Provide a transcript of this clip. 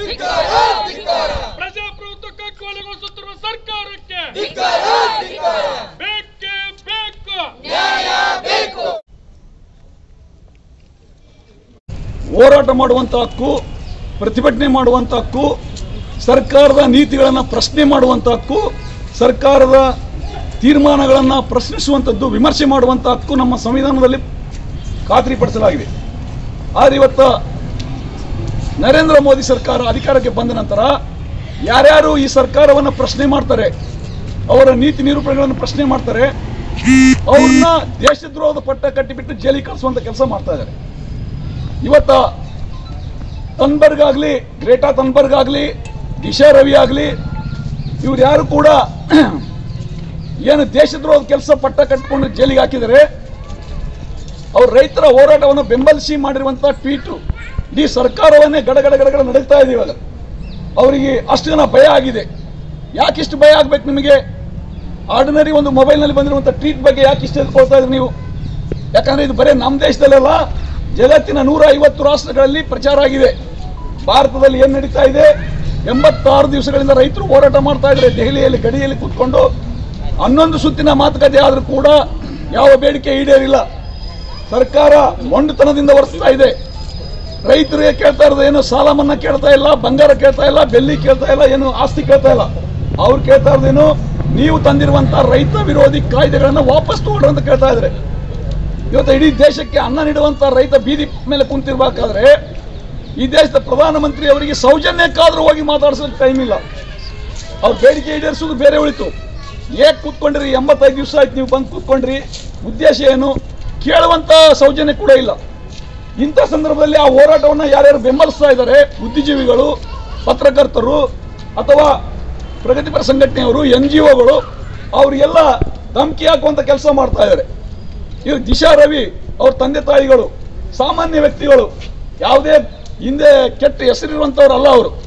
ಪ್ರಜಾಪ್ರಭುತ್ವಕ್ಕೆ ಕೊಲೆಗೊಳಿಸುತ್ತಿರುವ ಸರ್ಕಾರಕ್ಕೆ ಬೇಕೇ ಬೇಕು ಹೋರಾಟ ಮಾಡುವಂಥ ಹಕ್ಕು ಪ್ರತಿಭಟನೆ ಮಾಡುವಂಥ ಹಕ್ಕು ಸರ್ಕಾರದ ನೀತಿಗಳನ್ನು ಪ್ರಶ್ನೆ ಮಾಡುವಂಥ ಹಕ್ಕು ಸರ್ಕಾರದ ತೀರ್ಮಾನಗಳನ್ನು ಪ್ರಶ್ನಿಸುವಂಥದ್ದು ವಿಮರ್ಶೆ ಮಾಡುವಂಥ ಹಕ್ಕು ನಮ್ಮ ಸಂವಿಧಾನದಲ್ಲಿ ಖಾತ್ರಿಪಡಿಸಲಾಗಿದೆ ಆದರೆ ಇವತ್ತು ನರೇಂದ್ರ ಮೋದಿ ಸರ್ಕಾರ ಅಧಿಕಾರಕ್ಕೆ ಬಂದ ನಂತರ ಯಾರ್ಯಾರು ಈ ಸರ್ಕಾರವನ್ನು ಪ್ರಶ್ನೆ ಮಾಡ್ತಾರೆ ಅವರ ನೀತಿ ನಿರೂಪಣೆಗಳನ್ನು ಪ್ರಶ್ನೆ ಮಾಡ್ತಾರೆ ಅವ್ರನ್ನ ದೇಶದ್ರೋಹದ ಪಟ್ಟ ಕಟ್ಟಿಬಿಟ್ಟು ಜೈಲಿಗೆ ಕಳಿಸುವಂಥ ಕೆಲಸ ಮಾಡ್ತಾ ಇದ್ದಾರೆ ಇವತ್ತ ತನ್ಬರ್ಗ್ ಆಗಲಿ ಗ್ರೇಟಾ ತನ್ಬರ್ಗ್ ಆಗಲಿ ದಿಶಾ ರವಿ ಆಗಲಿ ಇವ್ರು ಯಾರು ಕೂಡ ಏನು ದೇಶದ್ರೋಹದ ಕೆಲಸ ಪಟ್ಟ ಕಟ್ಟಿಕೊಂಡು ಜೈಲಿಗೆ ಹಾಕಿದರೆ ಅವ್ರು ರೈತರ ಹೋರಾಟವನ್ನು ಬೆಂಬಲಿಸಿ ಮಾಡಿರುವಂಥ ಟ್ವೀಟು ಇಡೀ ಸರ್ಕಾರವನ್ನೇ ಗಡಗಡ ಗಡಗಡ ನಡೀತಾ ಇದೆ ಇವಾಗ ಅವರಿಗೆ ಅಷ್ಟು ಜನ ಭಯ ಆಗಿದೆ ಯಾಕಿಷ್ಟು ಭಯ ಆಗ್ಬೇಕು ನಿಮಗೆ ಆರ್ಡಿನರಿ ಒಂದು ಮೊಬೈಲ್ನಲ್ಲಿ ಬಂದಿರುವಂಥ ಟ್ವೀಟ್ ಬಗ್ಗೆ ಯಾಕೆ ಇಷ್ಟು ಎದ್ಕೊಳ್ತಾ ಇದ್ರಿ ನೀವು ಯಾಕಂದ್ರೆ ಇದು ಬರೀ ನಮ್ಮ ದೇಶದಲ್ಲಲ್ಲ ಜಗತ್ತಿನ ನೂರ ಐವತ್ತು ರಾಷ್ಟ್ರಗಳಲ್ಲಿ ಪ್ರಚಾರ ಆಗಿದೆ ಭಾರತದಲ್ಲಿ ಏನು ನಡೀತಾ ಇದೆ ಎಂಬತ್ತಾರು ದಿವಸಗಳಿಂದ ರೈತರು ಹೋರಾಟ ಮಾಡ್ತಾ ಇದ್ದಾರೆ ದೆಹಲಿಯಲ್ಲಿ ಗಡಿಯಲ್ಲಿ ಕೂತ್ಕೊಂಡು ಹನ್ನೊಂದು ಸುತ್ತಿನ ಮಾತುಕತೆ ಆದರೂ ಕೂಡ ಯಾವ ಬೇಡಿಕೆ ಈಡೇರಿಲ್ಲ ಸರ್ಕಾರ ಮೊಂಡುತನದಿಂದ ವರ್ತಿಸ್ತಾ ಇದೆ ರೈತರಿಗೆ ಕೇಳ್ತಾ ಇರೋದು ಏನು ಸಾಲ ಮನ್ನಾ ಕೇಳ್ತಾ ಇಲ್ಲ ಬಂಗಾರ ಕೇಳ್ತಾ ಇಲ್ಲ ಬೆಳ್ಳಿ ಕೇಳ್ತಾ ಇಲ್ಲ ಏನು ಆಸ್ತಿ ಕೇಳ್ತಾ ಇಲ್ಲ ಅವ್ರು ಕೇಳ್ತಾ ಇರೋದೇನು ನೀವು ತಂದಿರುವಂತಹ ರೈತ ವಿರೋಧಿ ಕಾಯ್ದೆಗಳನ್ನು ವಾಪಸ್ ತಗೊಳ್ರಿ ಅಂತ ಕೇಳ್ತಾ ಇದ್ದಾರೆ ಇವತ್ತು ಇಡೀ ದೇಶಕ್ಕೆ ಅನ್ನ ನೀಡುವಂತ ರೈತ ಬೀದಿ ಮೇಲೆ ಕುಂತಿರ್ಬೇಕಾದ್ರೆ ಈ ದೇಶದ ಪ್ರಧಾನಮಂತ್ರಿ ಅವರಿಗೆ ಸೌಜನ್ಯಕ್ಕಾದ್ರೂ ಹೋಗಿ ಮಾತಾಡ್ಸೋಕೆ ಟೈಮ್ ಇಲ್ಲ ಅವ್ರ ಬೇಡಿಕೆ ಈಡೇರಿಸೋದು ಬೇರೆ ಉಳಿತು ಏಕ್ ಕೂತ್ಕೊಂಡ್ರಿ ಎಂಬತ್ತೈದು ದಿವಸ ಆಯ್ತು ನೀವು ಬಂದು ಕೂತ್ಕೊಂಡ್ರಿ ಉದ್ದೇಶ ಏನು ಕೇಳುವಂತ ಸೌಜನ್ಯ ಕೂಡ ಇಲ್ಲ ಇಂಥ ಸಂದರ್ಭದಲ್ಲಿ ಆ ಹೋರಾಟವನ್ನು ಯಾರ್ಯಾರು ಬೆಂಬಲಿಸ್ತಾ ಇದ್ದಾರೆ ಬುದ್ಧಿಜೀವಿಗಳು ಪತ್ರಕರ್ತರು ಅಥವಾ ಪ್ರಗತಿಪರ ಸಂಘಟನೆಯವರು ಎನ್ ಜಿ ಒಗಳು ಅವರಿಗೆಲ್ಲ ಧಮಕಿ ಹಾಕುವಂತ ಕೆಲಸ ಮಾಡ್ತಾ ಇದ್ದಾರೆ ಇವ್ರು ದಿಶಾ ರವಿ ಅವ್ರ ತಂದೆ ತಾಯಿಗಳು ಸಾಮಾನ್ಯ ವ್ಯಕ್ತಿಗಳು ಯಾವುದೇ ಹಿಂದೆ ಕೆಟ್ಟ ಹೆಸರಿರುವಂಥವ್ರಲ್ಲ ಅವರು